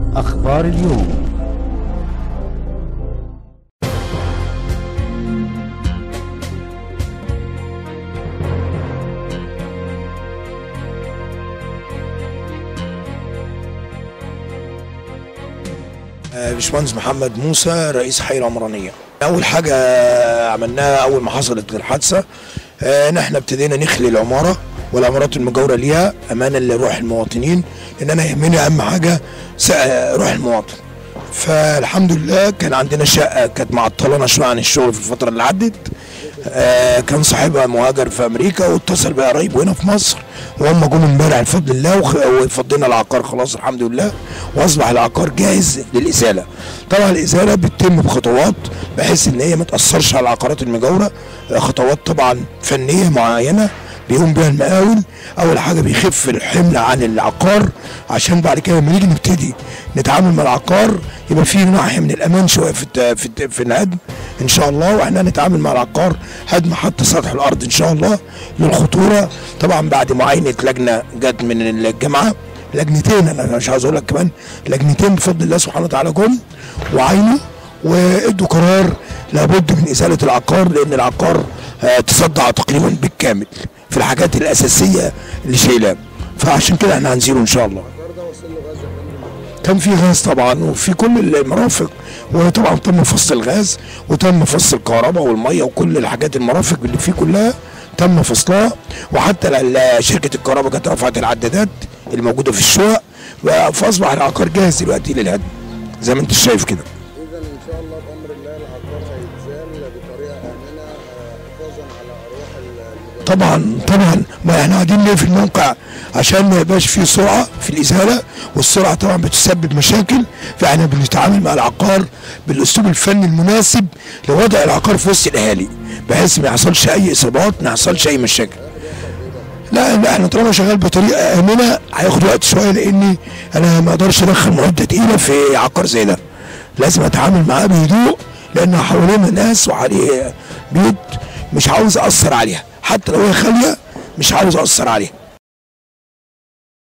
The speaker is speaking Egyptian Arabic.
أخبار اليوم آه، باشمهندس محمد موسى رئيس حي العمرانيه اول حاجه عملناها اول ما حصلت الحادثه آه، ان احنا ابتدينا نخلي العماره والعمارات المجاوره ليها امانا لروح المواطنين لان انا يهمني اهم حاجه س- آه، روح المواطن فالحمد لله كان عندنا شقه كانت معطلانه شويه عن الشغل في الفتره اللي عدت آه، كان صاحبها مهاجر في امريكا واتصل بقرايبه هنا في مصر وهم جم امبارح بفضل الله وخ- وفضينا العقار خلاص الحمد لله واصبح العقار جاهز للازاله. طبعا الازاله بتتم بخطوات بحيث ان هي ما تاثرش على العقارات المجاوره آه، خطوات طبعا فنيه معينه بيقوم بيها المقاول اول حاجه بيخف الحمل عن العقار عشان بعد كده لما نيجي نبتدي نتعامل مع العقار يبقى في ناحيه من الامان شويه في الت- في الت- في الهدم ان شاء الله واحنا هنتعامل مع العقار هدم حتى سطح الارض ان شاء الله للخطوره طبعا بعد معاينه لجنه جت من الجامعه لجنتين انا مش عاوز اقول لك كمان لجنتين بفضل الله سبحانه وتعالى جم وعينوا وادوا قرار لابد من ازاله العقار لان العقار آه، تصدع تقريبا بالكامل في الحاجات الاساسيه اللي شايلاه فعشان كده احنا هنزيله ان شاء الله كان في غاز طبعا وفي كل المرافق وطبعا تم فصل الغاز وتم فصل الكهرباء والميه وكل الحاجات المرافق اللي فيه كلها تم فصلها وحتى ال- شركه الكهرباء كانت رفعت العدادات الموجوده في الشقق فاصبح العقار جاهز دلوقتي للهدم زي ما انت شايف كده اذا ان شاء الله بامر الله العقار هيتزال بطريقه امنه آه، حفاظا على ارواح ال- المجاورين طبعا طبعا ما احنا قاعدين ليه في الموقع عشان ما يبقاش فيه سرعه في الازاله والسرعه طبعا بتسبب مشاكل فاحنا بنتعامل مع العقار بالاسلوب الفني المناسب لوضع العقار في وسط الاهالي بحيث ما يحصلش اي اصابات ما يحصلش اي مشاكل لا لا احنا طالما شغال بطريقه امنه هياخد وقت شويه لاني انا ما اقدرش ادخل معده تقيله في عقار زي ده لازم اتعامل معاه بهدوء لان حوالينا ناس وعليه بيوت مش عاوز اثر عليها حتى لو هي خاليه مش عاوز اثر عليها